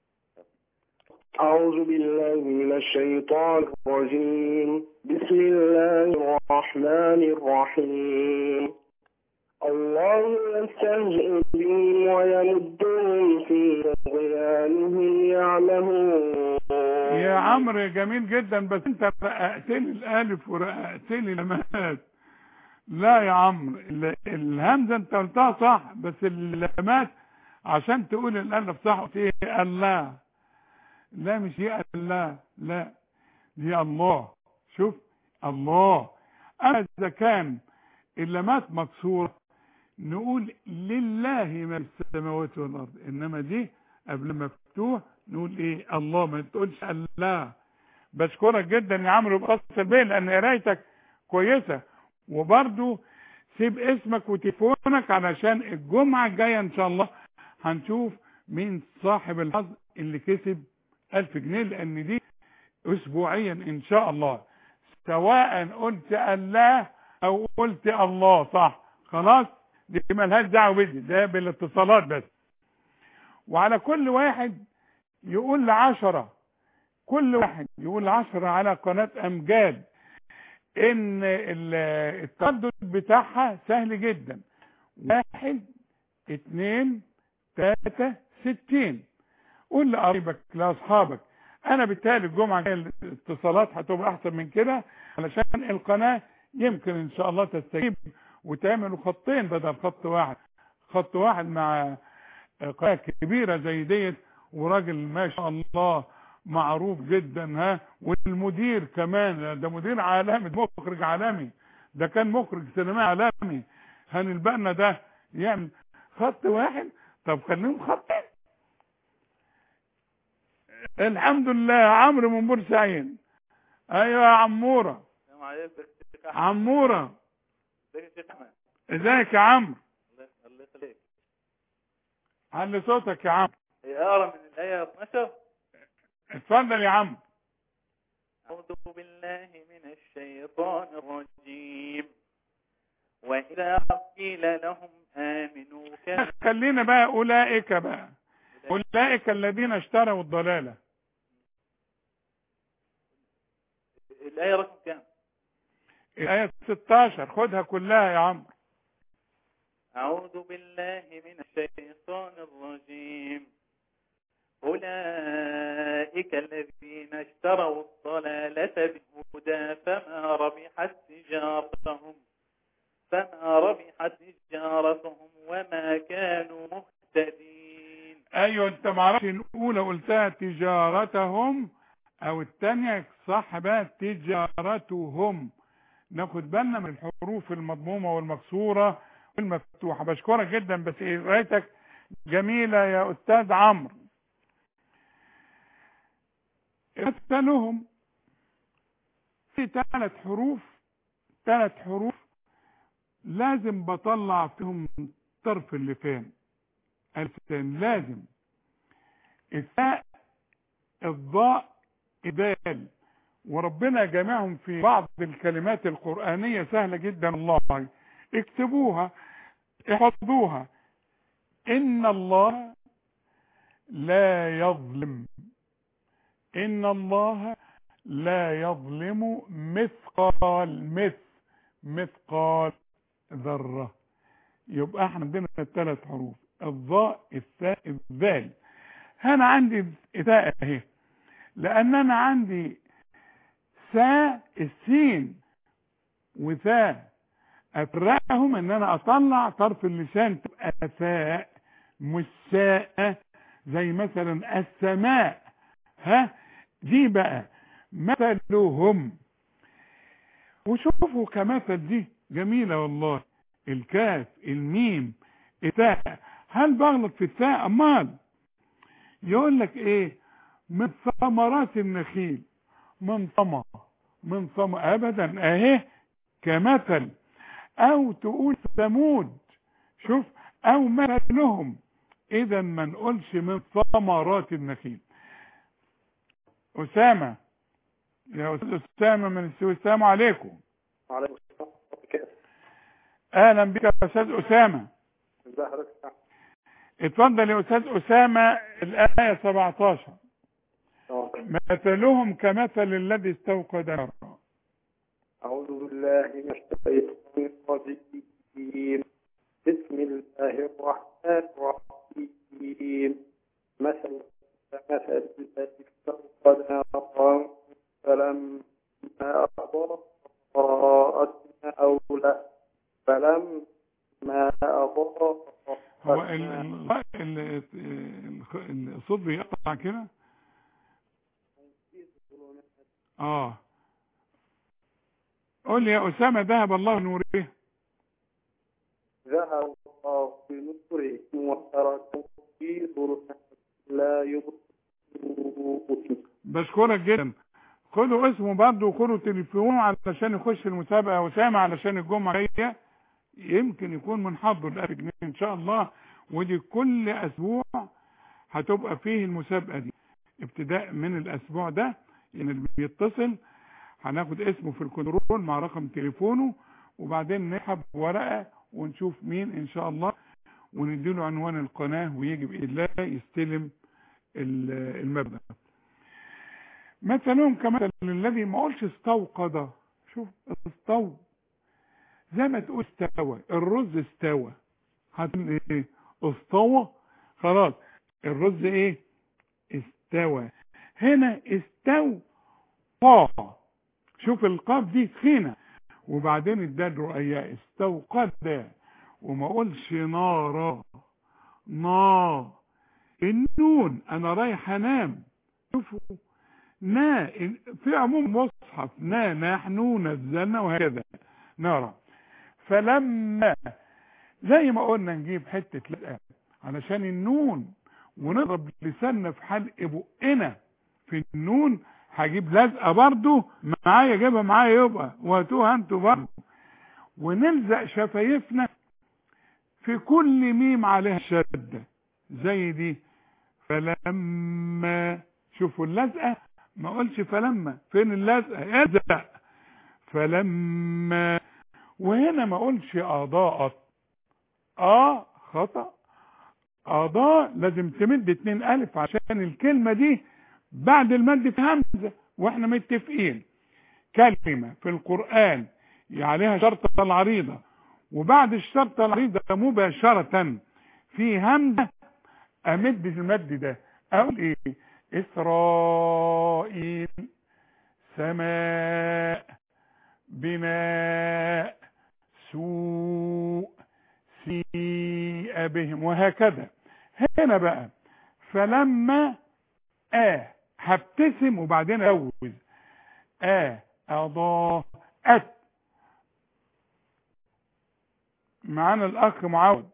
أعوذ بالله من الشيطان الرجيم بسم الله الرحمن الرحيم الله يستهزئ بهم ويمدهم في طغيانهم يعمهون يا عمرو جميل جدا بس انت رققت لي الالف ورققت لي اللمات لا يا عمرو ال- الهمزه انت قلتها صح بس اللمات عشان تقول الالف صح قلت ايه الله لا مش هي الله لا دي الله شوف الله اما اذا كان اللمات مكسوره نقول لله ما في السماوات والارض انما دي قبل ما مفتوح نقول ايه الله ما تقولش الله بشكرك جدا يا عمرو بتصل بيا لان قرايتك كويسه وبرضو سيب اسمك وتليفونك علشان الجمعه الجايه ان شاء الله هنشوف مين صاحب الحظ اللي كسب ألف جنيه لأن دي أسبوعيا إن شاء الله سواء قلت الله أو قلت الله صح خلاص دي ملهاش دعوة بدي ده بالاتصالات بس وعلى كل واحد يقول لعشرة كل واحد يقول لعشرة على قناة أمجاد إن ال- التردد بتاعها سهل جدا واحد اتنين تلاتة ستين قول لقريبك لاصحابك انا بالتالي الجمعه الجايه الاتصالات هتبقى احسن من كده علشان القناه يمكن ان شاء الله تستجيب وتعملوا خطين بدل خط واحد خط واحد مع قناه كبيره زي ديت وراجل ما شاء الله معروف جدا ها والمدير كمان ده مدير عالمي ده مخرج عالمي ده كان مخرج سينمائي عالمي هنلبقنا ده يعمل خط واحد طب خليهم خطين الحمد لله عمرو من بورسعيد ايوه يا عموره السلام عليكم يا شيخ احمد عموره ازيك يا شيخ احمد ازيك يا عمرو الله الله يخليك علي صوتك يا عمرو هي اقرا من الايه 12 اتفضل يا عمرو اعوذ بالله من الشيطان الرجيم واذا قيل لهم امنوا كانوا خلينا بقى اولئك بقى اولئك الذين اشتروا الضلاله الايه رقم كام الايه 16 خدها كلها يا عمرو أعوذ بالله من الشيطان الرجيم أولئك الذين اشتروا الضلالة بالهدى فما ربحت تجارتهم فما ربحت تجارتهم وما كانوا مهتدين ايوه انت معرفش الاولى قلتها تجارتهم او الثانيه صح بقى تجارتهم ناخد بالنا من الحروف المضمومه والمكسوره والمفتوحه بشكرك جدا بس قرايتك جميله يا استاذ عمرو مثلهم في ثلاث حروف ثلاث حروف لازم بطلع فيهم طرف اللسان اللسان لازم الثاء الضاء الدال وربنا جمعهم في بعض الكلمات القرآنية سهلة جدا الله اكتبوها احفظوها ان الله لا يظلم ان الله لا يظلم مثقال مث مثقال ذرة يبقى احنا عندنا الثلاث حروف الضاء الثاء الذال انا عندي الثاء اهي لان انا عندي سا السين وثاء افرقهم ان انا اطلع طرف اللسان تبقى ثاء مش ساء زي مثلا السماء ها دي بقى مثلهم وشوفوا كمثل دي جميلة والله الكاف الميم التاء هل بغلط في التاء امال يقول لك ايه من ثمرات النخيل من ثمر من ثمر ابدا اهي كمثل او تقول ثمود شوف او مثلهم اذا ما نقولش من ثمرات النخيل اسامه يا استاذ اسامه من السويس السلام عليكم وعليكم السلام وبركاته اهلا بك يا استاذ اسامه ازي حضرتك اتفضل يا استاذ اسامه الايه 17 مثلهم كمثل الذي استوقد نارا أعوذ بالله من الشيطان الرجيم بسم الله الرحمن الرحيم مثل مثل الذي استوقد نارا فلما أضاءت ما حوله فلما أضاءت هو ال- ال- ال- ال- الصوت بيقطع كده اه قول لي يا اسامه ذهب الله نوره ذهب الله بنورهم وتركوا في ظلمات لا يبصرون بشكرك جدا خدوا اسمه برضه وخدوا تليفونه علشان يخش المسابقه يا اسامه علشان الجمعه الجايه يمكن يكون من حظه ال 1000 جنيه ان شاء الله ودي كل اسبوع هتبقى فيه المسابقه دي ابتداء من الاسبوع ده يعني اللي بيتصل هناخد اسمه في الكنترول مع رقم تليفونه وبعدين نسحب ورقه ونشوف مين ان شاء الله ونديله عنوان القناه ويجي باذن الله يستلم ال- المبلغ مثلهم كمثل الذي ما قولش استوقد شوف استو زي ما تقول استوى الرز استوى هتقول ايه استوى خلاص الرز ايه استوى هنا استو طا شوف القاف دي تخينه وبعدين الدال رؤيا استوقد وما اقولش نارا نا النون انا رايح انام شوفوا نا في عموم مصحف نا نحن نزلنا وهكذا نرى فلما زي ما قلنا نجيب حتة لقى علشان النون ونضرب لساننا في حلق بقنا في النون هجيب لزقه برضو معايا اجيبها معايا يبقى وهاتوها انتوا برضو ونلزق شفايفنا في كل ميم عليها شده زي دي فلما شوفوا اللزقه ما اقولش فلما فين اللزقه الزق فلما وهنا ما اقولش اضاءت اه خطأ اضاء لازم تمد اتنين الف عشان الكلمة دي بعد المد في همزة واحنا متفقين كلمة في القرآن عليها شرطة العريضة وبعد الشرطة العريضة مباشرة في همزة امد المد ده اقول ايه اسرائيل سماء بناء سوء سيء بهم وهكذا هنا بقى فلما آه هبتسم وبعدين أوز آه أضاءت معانا الأخ معوض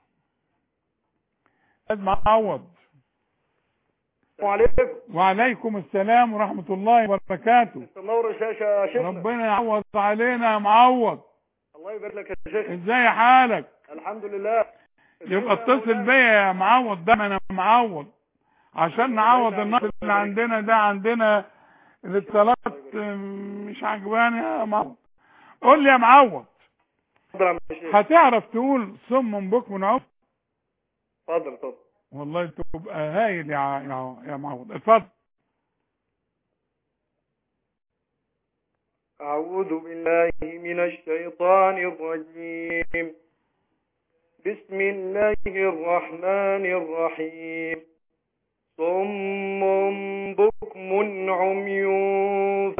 أستاذ معوض وعليكم وعليكم السلام ورحمة الله وبركاته تنور الشاشة يا شيخنا ربنا يعوض علينا يا معوض الله يبارك لك يا شيخ ازاي حالك الحمد لله يبقى اتصل بيا يا معوض ده ما انا معوض عشان نعوض النقص اللي عندنا ده عندنا الاتصالات مش عجباني يا معوض قول لي يا معوض اتفضل يا عم الشيخ هتعرف تقول صم بكم عوض اتفضل اتفضل والله تبقى هايل يا ع- يا ع- يا معوض اتفضل أعوذ بالله من الشيطان الرجيم بسم الله الرحمن الرحيم صم بكم عمي فهم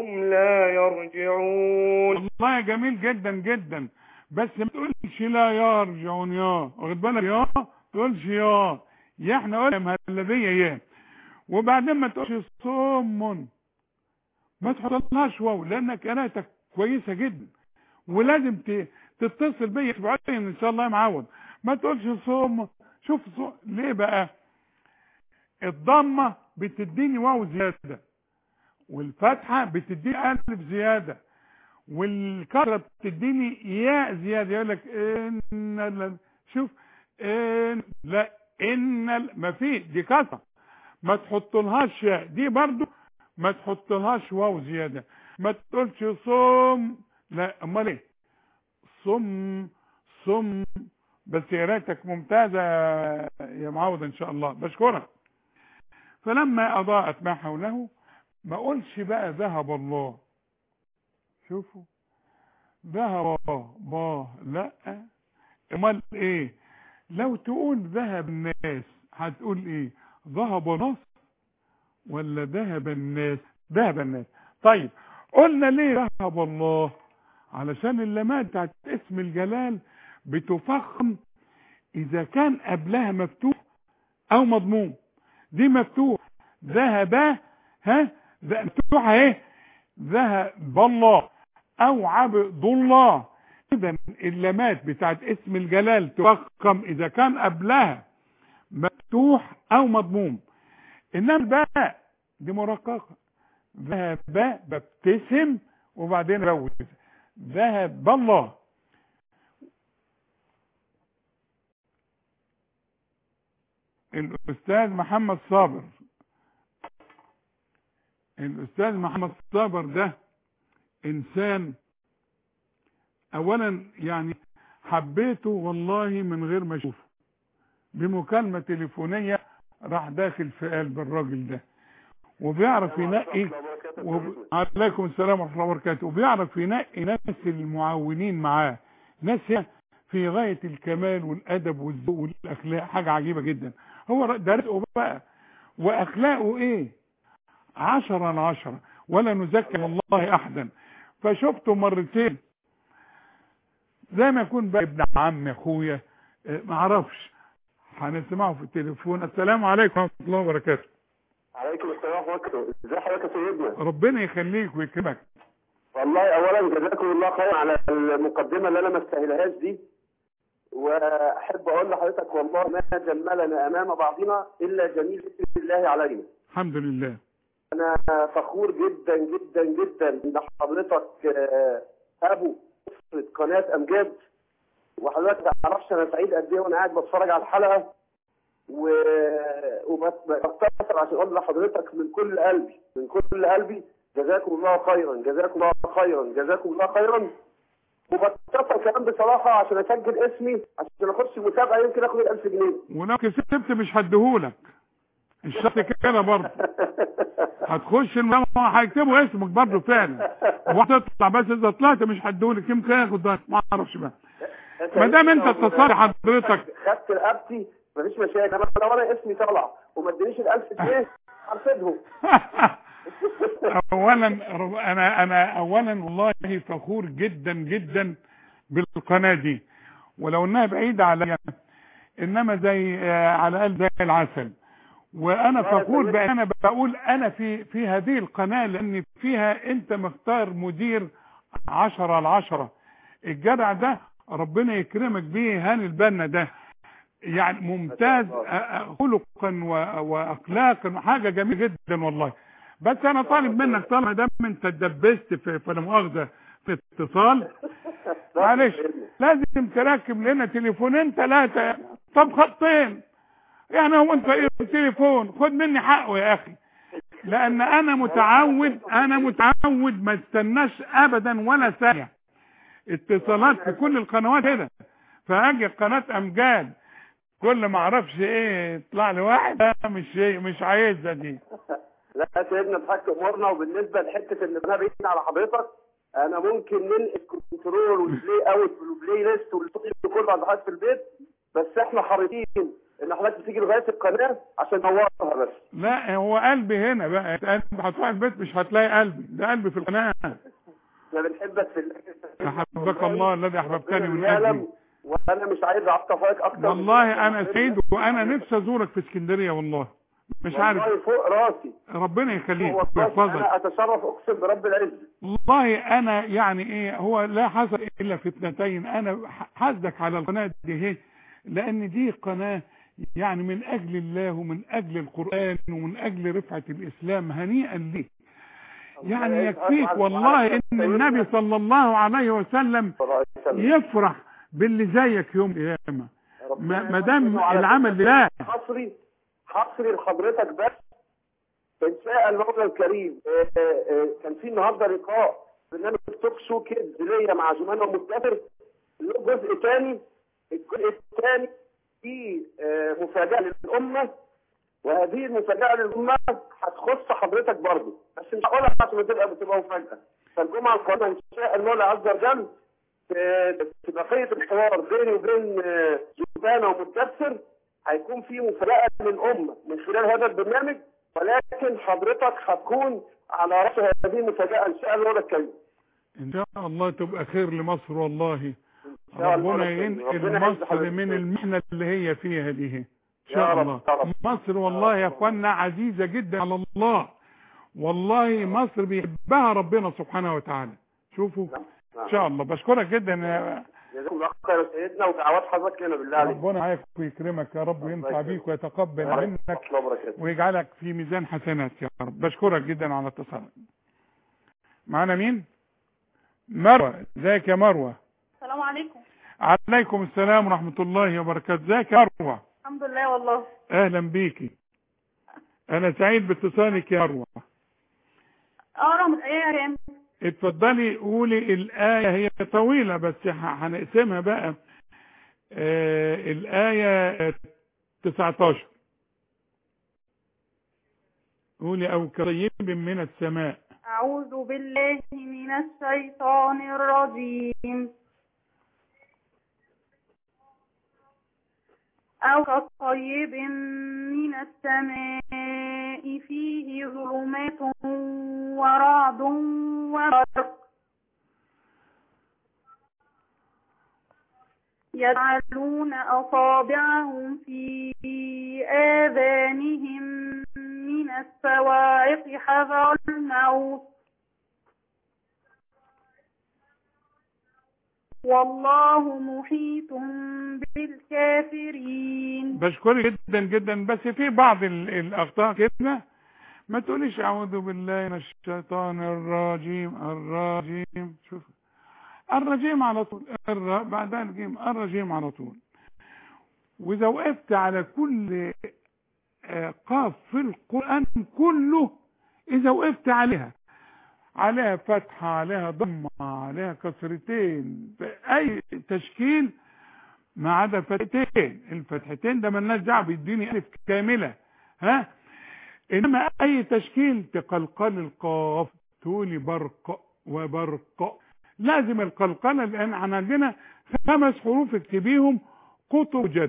فهم لا يرجعون والله جميل جدا جدا بس ما تقولش لا يرجعون يا واخد بالك يا ما تقولش يا يا احنا قلنا مهلبيه يا وبعدين ما تقولش صم ما تحطلهاش واو لانك قراءتك كويسه جدا ولازم ت- تتصل بيا اسبوعيا ان شاء الله يا معود ما تقولش صم شوف صم ليه بقى الضمه بتديني واو زياده والفتحه بتديني الف زياده والكسره بتديني ياء زياده يقول لك ان ال- شوف ان لا ان ال- ما في دي كسره ما تحطلهاش ياء دي برضو ما تحطلهاش واو زياده ما تقولش صم لا امال ايه صم صم بس قراءتك ممتازه يا معوض ان شاء الله بشكرك فلما اضاءت ما حوله ما اقولش بقى ذهب الله شوفوا ذهب با لا امال ايه لو تقول ذهب الناس هتقول ايه ذهب نص ولا ذهب الناس ذهب الناس طيب قلنا ليه ذهب الله علشان اللمات بتاعت اسم الجلال بتفخم اذا كان قبلها مفتوح او مضموم دي مفتوح ذهب ها ذ- مفتوحه اهي ذهب الله او عبد الله اذا اللمات بتاعت اسم الجلال تفخم اذا كان قبلها مفتوح او مضموم انما الباء دي مرققه ذهب ببتسم وبعدين روز ذهب الله الاستاذ محمد صابر الاستاذ محمد صابر ده انسان اولا يعني حبيته والله من غير ما اشوفه بمكالمة تليفونية راح داخل في قلب الراجل ده وبيعرف ينقي وب... عليكم السلام ورحمة الله وبركاته وبيعرف ينقي ناس المعاونين معاه ناس هي في غاية الكمال والأدب والذوق والأخلاق حاجة عجيبة جدا هو ده رزقه بقى وأخلاقه إيه عشرة على عشرة ولا نزكي والله أحدا فشفته مرتين زي ما يكون بقى ابن عم اخويا اه، معرفش هنسمعه في التليفون السلام عليكم ورحمة الله وبركاته عليكم السلام ورحمة الله ازي حضرتك يا سيدنا ربنا يخليك ويكرمك والله اولا جزاكم الله خير على المقدمة اللي انا ما استاهلهاش دي واحب اقول لحضرتك والله ما جملنا امام بعضنا الا جميل اسم الله علينا الحمد لله انا فخور جدا جدا جدا ان حضرتك آه، ابو أسرة قناه امجاد وحضرتك ما تعرفش انا سعيد قد ايه وانا قاعد بتفرج على الحلقه و... وبختصر عشان اقول لحضرتك من كل قلبي من كل قلبي جزاكم الله خيرا جزاكم الله خيرا جزاكم الله خيرا وبختصر كمان بصراحه عشان اسجل اسمي عشان اخش مسابقه يمكن اخد ال 1000 جنيه ولو كسبت مش هديهولك الشرط كده برضه هتخش المجموعة هيكتبوا اسمك برضه فعلا وهتطلع بس اذا طلعت مش هديهولك يمكن ياخد ده ما اعرفش بقى ما دام انت اتصال حضرتك خدت رقبتي مفيش مشاكل انا لو انا اسمي طلع وما ادينيش ال 1000 جنيه هرفضهم اولا رب- انا انا اولا والله فخور جدا جدا بالقناه دي ولو انها بعيده عليا انما زي آه، على الاقل زي العسل وانا فخور بان انا بقول انا في في هذه القناه لان فيها انت مختار مدير عشرة على عشرة الجدع ده ربنا يكرمك بيه هاني البنا ده يعني ممتاز آه، آه، خلقا و- واخلاقا حاجه جميله جدا والله بس انا طالب منك طالما دام انت اتدبست في في لا مؤاخذه في اتصال معلش لازم تركب لنا تليفونين ثلاثه طب خطين يعني هو انت ايه التليفون خد مني حقه يا اخي لان انا متعود انا متعود ما استناش ابدا ولا ثانيه اتصالات في كل القنوات كده فاجي قناه امجاد كل ما اعرفش ايه يطلع لي واحد لا مش مش عايزها دي لا يا سيدنا بحق امورنا وبالنسبه لحته ان انا بعيد على حضرتك انا ممكن ننقل كنترول والبلاي اوت والبلاي ليست والشغل كله عند حضرتك في البيت بس احنا حريصين ان حضرتك بتيجي لغايه القناه عشان تنورها بس لا هو قلبي هنا بقى قلب هتروح البيت مش هتلاقي قلبي ده قلبي في القناه احنا بنحبك في ال- احبك الله الذي احببتني من ربنا اجله يعلم، وانا مش عايز اعطفك اكتر والله انا سعيد وانا نفسي ازورك في اسكندريه والله مش عارف والله فوق راسي ربنا يخليك فوق راسي ويحفظك انا اتشرف اقسم برب العز والله انا يعني ايه هو لا حصل الا فتنتين انا حاسدك على القناه دي هي لان دي قناه يعني من اجل الله ومن اجل القران ومن اجل رفعه الاسلام هنيئا ليك يعني يكفيك والله ان النبي صلى الله عليه وسلم صلى الله عليه وسلم. يفرح باللي زيك يوم القيامه ربنا ما ما دام يحفظه على العمل فكرة لله حصري حصري لحضرتك بس ان شاء المولى الكريم آه، آه، آه، كان في النهارده لقاء برنامج توك شو كيدز ليا مع جمانة مدثر له جزء ثاني الجزء الثاني في آه، مفاجاه للامه وهذه المفاجاه للامه هتخص حضرتك برضه بس مش هقولها عشان تبقى بتبقى مفاجاه فالجمعه القادمه ان شاء المولى عز وجل في في بقيه الحوار بيني وبين آه، جبانه ومدثر هيكون في مفاجاه للامه من خلال هذا البرنامج ولكن حضرتك هتكون على راس هذه المفاجاه ان شاء الله الكريم ان شاء الله تبقى خير لمصر والله إن شاء الله ربنا الكريم. ينقل ربنا يعز مصر حضرتك. من المحنة اللي هي فيها دي ان يا شاء رب، الله يا رب. مصر والله يا رب. اخوانا عزيزة جدا على الله والله مصر بيحبها ربنا سبحانه وتعالى شوفوا ان شاء الله بشكرك جدا يا جزاكم الله خير يا سيدنا ودعوات حضرتك لنا بالله عليك ربنا معاك ويكرمك يا رب وينفع الله بيك يكرمك. ويتقبل ورحمة منك الله وبركاته ويجعلك في ميزان حسنات يا رب بشكرك جدا على اتصالك معانا مين مروة ازيك يا مروة السلام عليكم عليكم السلام ورحمة الله وبركاته ازيك يا مروة الحمد لله والله اهلا بيكي انا سعيد باتصالك يا مروة اقرا من الايه كام اتفضلي قولي الآية هي طويلة بس ه- هنقسمها بقى آه الآية 19 قولي أو كطيب من السماء أعوذ بالله من الشيطان الرجيم أو كطيب من السماء فيه ظلمات ورعد وبرق يجعلون أصابعهم في آذانهم من الصواعق حذر الموت والله محيط بالكافرين بشكرك جدا جدا بس في بعض ال- الأخطاء كده ما تقوليش أعوذ بالله من الشيطان الرجيم الرجيم شوف الرجيم على طول الر بعدها الجيم الرجيم على طول وإذا وقفت على كل آه، قاف في القرآن كله إذا وقفت عليها عليها فتحة عليها ضمة عليها كسرتين أي تشكيل ما عدا فتحتين الفتحتين ده ملناش دعوه بيديني الف كامله ها انما اي تشكيل تقلقل القاف تقولي برق وبرق لازم القلقله لان احنا عندنا خمس حروف اكتبيهم قطب جد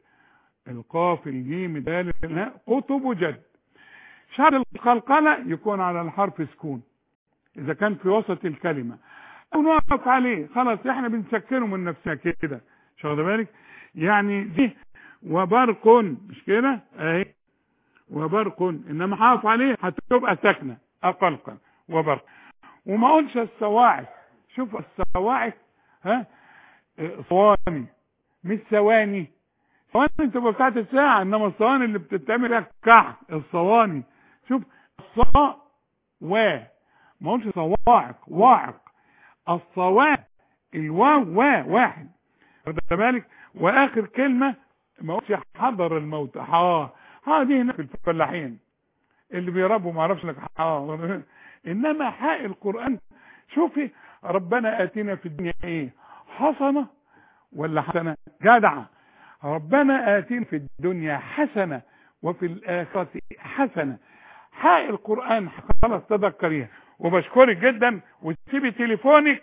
القاف الجيم دال الهاء قطب جد شرط القلقله يكون على الحرف سكون اذا كان في وسط الكلمه او نقف عليه خلاص احنا بنسكنه من نفسنا كده مش واخد بالك يعني دي وبرق مش كده اهي وبرق انما هقف عليه هتبقى ساكنه اقلقل وبرق وما اقولش الصواعق شوف الصواعق ها اه، صواني مش ثواني ثواني تبقى بتاعت الساعه انما الصواني اللي بتتعمل فيها كح الصواني شوف الصا و ما اقولش صواعق واعق الصواعق الواو وا واحد واخد بالك واخر كلمه ما قلتش حضر الموت ها ها دي هنا في الفلاحين اللي بيربوا ما اعرفش لك ها انما حق القران شوفي ربنا اتينا في الدنيا ايه حسنه ولا حسنه جدعه ربنا اتينا في الدنيا حسنه وفي الاخره حسنه حق القران خلاص تذكريها وبشكرك جدا وتسيبي تليفونك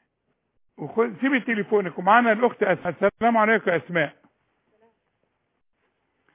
وخد- سيبي تليفونك ومعانا الاخت اسماء السلام عليكم يا اسماء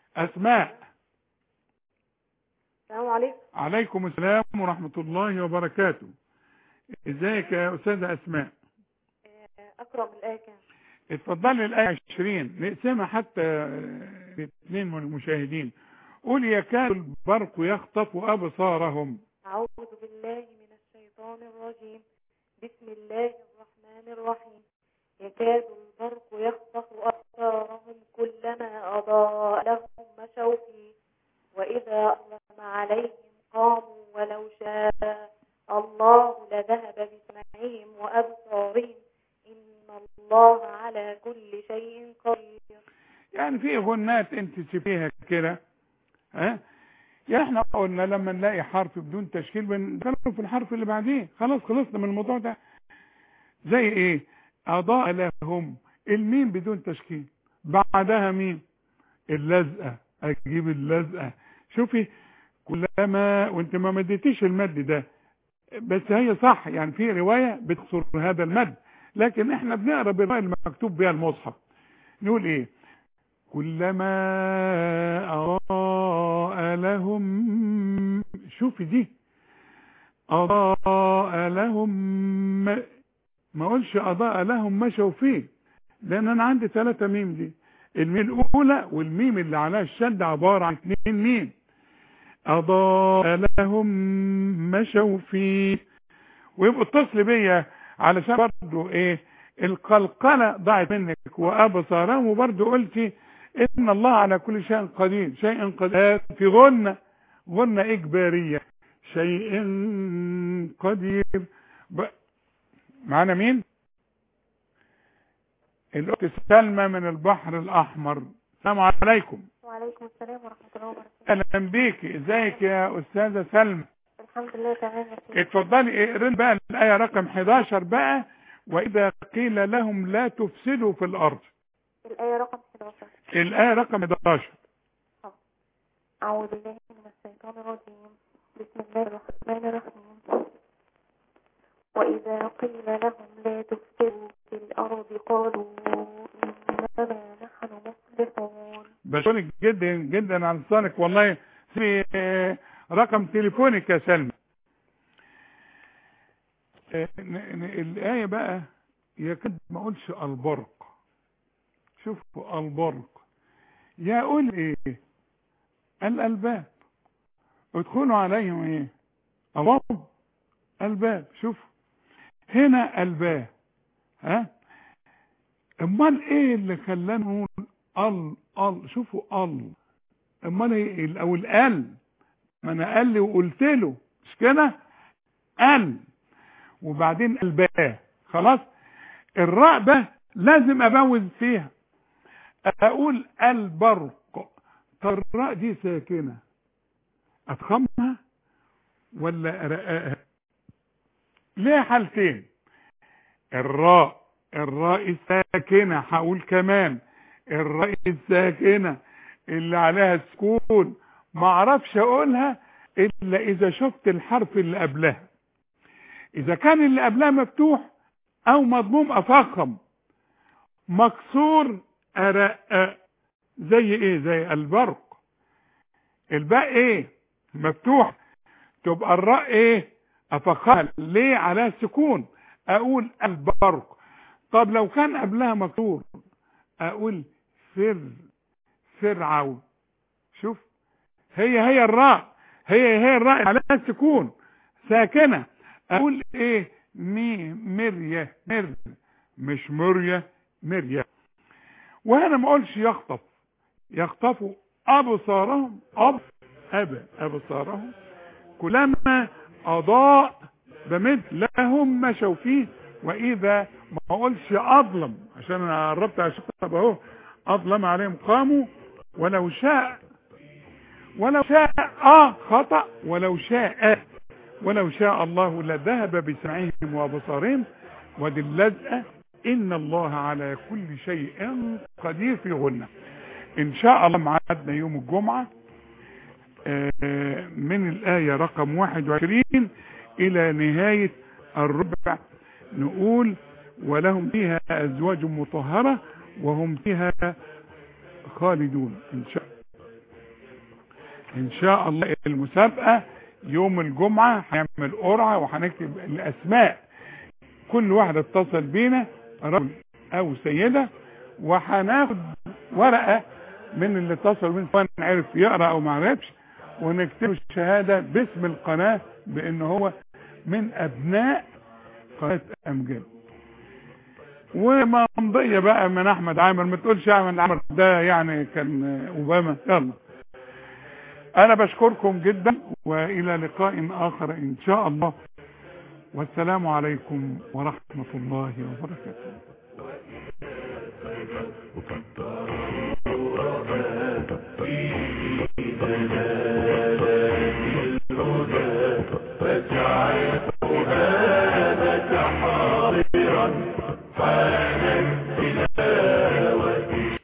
اسماء السلام عليكم عليكم السلام ورحمة الله وبركاته ازيك يا استاذة اسماء أقرأ من الآية كام اتفضلي الآية 20 نقسمها حتى الاثنين من المشاهدين قول يكاد البرق يخطف أبصارهم أعوذ بالله من الشيطان الرجيم بسم الله الرحمن الرحيم يكاد البرق يخطف أبصارهم كلما أضاء لهم مشوا فيه وإذا أظلم عليهم قاموا ولو شاء الله لذهب بسمعهم وأبصارهم إن الله على كل شيء قدير يعني في غنات انت تسيبيها كده ها يا احنا قلنا لما نلاقي حرف بدون تشكيل بنتكلم في الحرف اللي بعديه خلاص خلصنا من الموضوع ده زي ايه اضاء لهم الميم بدون تشكيل بعدها مين اللزقه اجيب اللزقه شوفي كلما وانت ما مديتيش المد ده بس هي صح يعني في روايه بتقصر هذا المد لكن احنا بنقرا بالروايه المكتوب بها المصحف نقول ايه كلما أضاء لهم شوفي دي أضاء لهم ما اقولش أضاء لهم مشوا فيه لأن أنا عندي ثلاثة ميم دي الميم الأولى والميم اللي عليها الشد عبارة عن اثنين ميم أضاء لهم مشوا فيه ويبقوا اتصل بيا علشان برضو ايه القلقلة ضاعت منك وأبصارهم وبرضو قلتي ان الله على كل شيء قدير شيء قدير في غنة غنة اجبارية شيء قدير ب... معنا مين الاخت سلمى من البحر الاحمر السلام عليكم وعليكم السلام ورحمة الله وبركاته اهلا بيكي ازيك يا استاذة سلمى الحمد لله تمام يا سيدي اتفضلي اقري بقى الايه رقم 11 بقى واذا قيل لهم لا تفسدوا في الارض الآية رقم 11 الآية رقم 11 أعوذ بالله من الشيطان الرجيم بسم الله الرحمن الرحيم وإذا قيل لهم لا تفسدوا في الأرض قالوا إنما نحن مصلحون بشكرك جدا جدا على لسانك والله في رقم تليفونك يا سلمى الآية بقى يكاد ما اقولش البرق شوفوا البرق يا قول ايه الالباب ادخلوا عليهم ايه الله الباب شوف هنا الباب ها امال ايه اللي خلانا نقول ال ال شوفوا ال امال ايه او الال ما انا قال لي وقلت له مش كده ال وبعدين الباء خلاص الراء بقى لازم ابوز فيها اقول البرق طب الراء دي ساكنه افخمها ولا ارقاها ليه حالتين الراء الراء الساكنه هقول كمان الراء الساكنه اللي عليها سكون ما اعرفش اقولها الا اذا شفت الحرف اللي قبلها اذا كان اللي قبلها مفتوح او مضموم افخم مكسور ارقق زي ايه زي البرق الباء ايه مفتوح تبقى الراء ايه افخمها ليه عليها سكون اقول البرق طب لو كان قبلها مكسور اقول فر فرعون شوف هي هي الراء هي هي الراء عليها سكون ساكنه اقول ايه مي مريه مر مش مريه مريه وهنا ما اقولش يخطف يخطفوا ابصارهم اب ابا ابصارهم كلما اضاء بمد لهم مشوا فيه واذا ما اقولش اظلم عشان انا قربت على الشطب اهو اظلم عليهم قاموا ولو شاء ولو شاء اه خطأ ولو شاء ولو شاء الله لذهب بسمعهم وابصارهم ودي اللزقه ان الله على كل شيء قدير في غنى ان شاء الله معادنا يوم الجمعة من الآية رقم 21 الى نهاية الربع نقول ولهم فيها ازواج مطهرة وهم فيها خالدون ان شاء ان شاء الله المسابقة يوم الجمعة هنعمل قرعة وهنكتب الاسماء كل واحد اتصل بينا رجل او سيدة وهناخد ورقة من اللي اتصل بينا سواء عرف يقرأ او ما عرفش ونكتب الشهادة باسم القناة بان هو من ابناء قناة امجاد وممضية بقى من احمد عامر ما تقولش احمد عامر ده يعني كان اوباما يلا انا بشكركم جدا والى لقاء اخر ان شاء الله والسلام عليكم ورحمة الله وبركاته